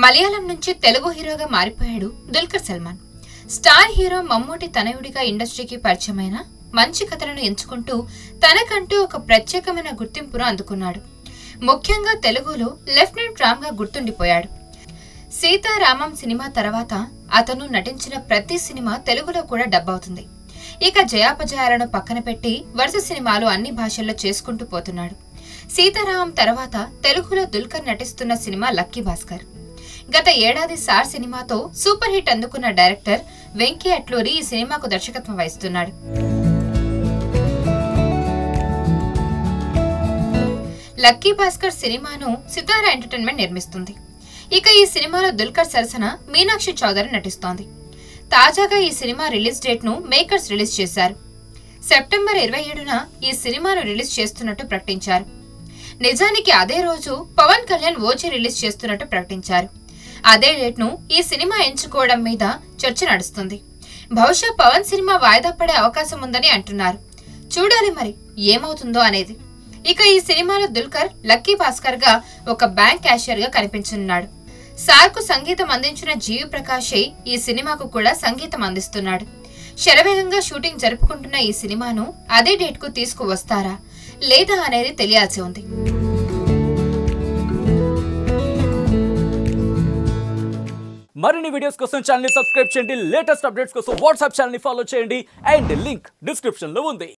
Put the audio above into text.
మలయాళం నుంచి తెలుగు హీరోగా మారిపోయాడు దుల్కర్ సల్మాన్ స్టార్ హీరో మమ్మూటి తనయుడిగా ఇండస్ట్రీకి పరిచయమైన మంచి కథలను ఎంచుకుంటూ తనకంటూ ఒక ప్రత్యేకమైన గుర్తింపును అందుకున్నాడు ముఖ్యంగా తెలుగులో లెఫ్టినెంట్ రామ్ గా గుర్తుండిపోయాడు సీతారామం సినిమా తర్వాత అతను నటించిన ప్రతి సినిమా తెలుగులో కూడా డబ్ అవుతుంది ఇక జయాపజయాలను పక్కన పెట్టి వరుస సినిమాలు అన్ని భాషల్లో చేసుకుంటూ పోతున్నాడు సీతారామం తర్వాత తెలుగులో దుల్కర్ నటిస్తున్న సినిమా లక్కీ భాస్కర్ గత ఏడాది సార్ సినిమాతో సూపర్ హిట్ అందుకున్న డైరెక్టర్ వెంకీ అట్లూరి ఈ సినిమాకు దర్శకత్వం వహిస్తున్నాడు లక్కీ భాస్కర్ సినిమాను సితారా ఎంటర్టైన్మెంట్ నిర్మిస్తుంది ఇక ఈ సినిమాలో దుల్కర్ సరసన మీనాక్షి చౌదరి నటిస్తోంది తాజాగా ఈ సినిమా రిలీజ్ డేట్ ను మేకర్స్ రిలీజ్ చేశారు సెప్టెంబర్ ఇరవై ఏడున ఈ సినిమాను రిలీజ్ చేస్తున్నట్టు ప్రకటించారు నిజానికి అదే రోజు పవన్ కళ్యాణ్ ఓజీ రిలీజ్ చేస్తున్నట్టు ప్రకటించారు అదే డేట్ ను ఈ సినిమా ఎంచుకోవడం మీద చర్చ నడుస్తుంది బహుశా పవన్ సినిమా వాయిదా పడే అవకాశం ఉందని అంటున్నారు చూడాలి మరి ఏమవుతుందో అనేది ఇక ఈ సినిమాలో దుల్కర్ లక్కీ భాస్కర్ గా ఒక బ్యాంక్ క్యాషియర్ గా కనిపించనున్నాడు సార్ కు సంగీతం అందించిన జీవి ప్రకాషే ఈ సినిమాకు కూడా సంగీతం అందిస్తున్నాడు శరవేగంగా షూటింగ్ జరుపుకుంటున్న ఈ సినిమాను అదే డేట్ కు తీసుకువస్తారా లేదా అనేది తెలియాల్సి ఉంది మరిన్ని వీడియోస్ కోసం ఛానల్ సబ్స్క్రైబ్ చేయండి లేటెస్ట్ అప్డేట్స్ కోసం వాట్సాప్ ఛానల్ ఫాలో చేయండి అండ్ లింక్ డిస్క్రిప్షన్ లో ఉంది